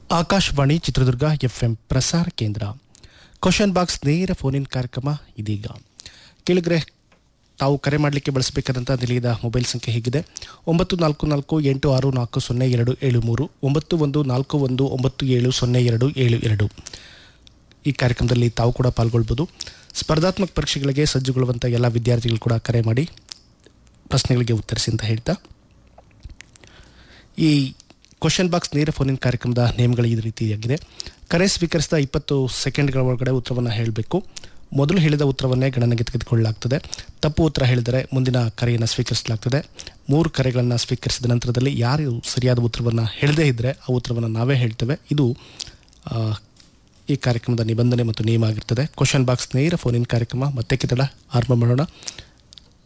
Akashvani Chitradurga FM ಪ್ರಸಾರ ಕೇಂದ್ರ question box ನೇರ ಫೋನ್ ಇನ್ ಕಾರ್ಯಕ್ರಮ ಇದೀಗ ಕೇಳಿದ್ರೆ ತಾವು ಕರೆ ಮಾಡಲಿಕ್ಕೆ ಬಳಸಬೇಕಾದಂಥ ನಿಲಯದ ಮೊಬೈಲ್ ಸಂಖ್ಯೆ ಹೀಗಿದೆ ಒಂಬತ್ತು ನಾಲ್ಕು ನಾಲ್ಕು ಎಂಟು ಆರು ನಾಲ್ಕು ಸೊನ್ನೆ ಎರಡು ಏಳು ಮೂರು ಒಂಬತ್ತು ಒಂದು ನಾಲ್ಕು ಒಂದು ಒಂಬತ್ತು ಏಳು ಸೊನ್ನೆ ಎರಡು ಏಳು ಎರಡು ಈ ಕಾರ್ಯಕ್ರಮದಲ್ಲಿ ತಾವು ಕೂಡ ಪಾಲ್ಗೊಳ್ಬೋದು ಸ್ಪರ್ಧಾತ್ಮಕ ಪರೀಕ್ಷೆಗಳಿಗೆ ಸಜ್ಜುಗೊಳ್ಳುವಂಥ ಎಲ್ಲ ವಿದ್ಯಾರ್ಥಿಗಳು ಕೂಡ ಕರೆ ಮಾಡಿ ಪ್ರಶ್ನೆಗಳಿಗೆ ಉತ್ತರಿಸಿ ಅಂತ ಹೇಳ್ತಾ ಈ ಕ್ವಶನ್ ಬಾಕ್ಸ್ ನೇರ ಫೋನಿನ ಕಾರ್ಯಕ್ರಮದ ನೇಮಗಳು ಈ ರೀತಿಯಾಗಿದೆ ಕರೆ ಸ್ವೀಕರಿಸಿದ ಇಪ್ಪತ್ತು ಸೆಕೆಂಡ್ಗಳ ಒಳಗಡೆ ಉತ್ತರವನ್ನು ಹೇಳಬೇಕು ಮೊದಲು ಹೇಳಿದ ಉತ್ತರವನ್ನೇ ಗಣನೆಗೆ ತೆಗೆದುಕೊಳ್ಳಲಾಗ್ತದೆ ತಪ್ಪು ಉತ್ತರ ಹೇಳಿದರೆ ಮುಂದಿನ ಕರೆಯನ್ನು ಸ್ವೀಕರಿಸಲಾಗ್ತದೆ ಮೂರು ಕರೆಗಳನ್ನು ಸ್ವೀಕರಿಸಿದ ನಂತರದಲ್ಲಿ ಯಾರು ಸರಿಯಾದ ಉತ್ತರವನ್ನು ಹೇಳದೇ ಇದ್ದರೆ ಆ ಉತ್ತರವನ್ನು ನಾವೇ ಹೇಳ್ತೇವೆ ಇದು ಆ, ಈ ಕಾರ್ಯಕ್ರಮದ ನಿಬಂಧನೆ ಮತ್ತು ನಿಯಮ ಆಗಿರ್ತದೆ ಕ್ವಶನ್ ಬಾಕ್ಸ್ ನೇರ ಫೋನಿನ ಕಾರ್ಯಕ್ರಮ ಮತ್ತೆ ಕಿತ್ತಡ ಆರಂಭ ಮಾಡೋಣ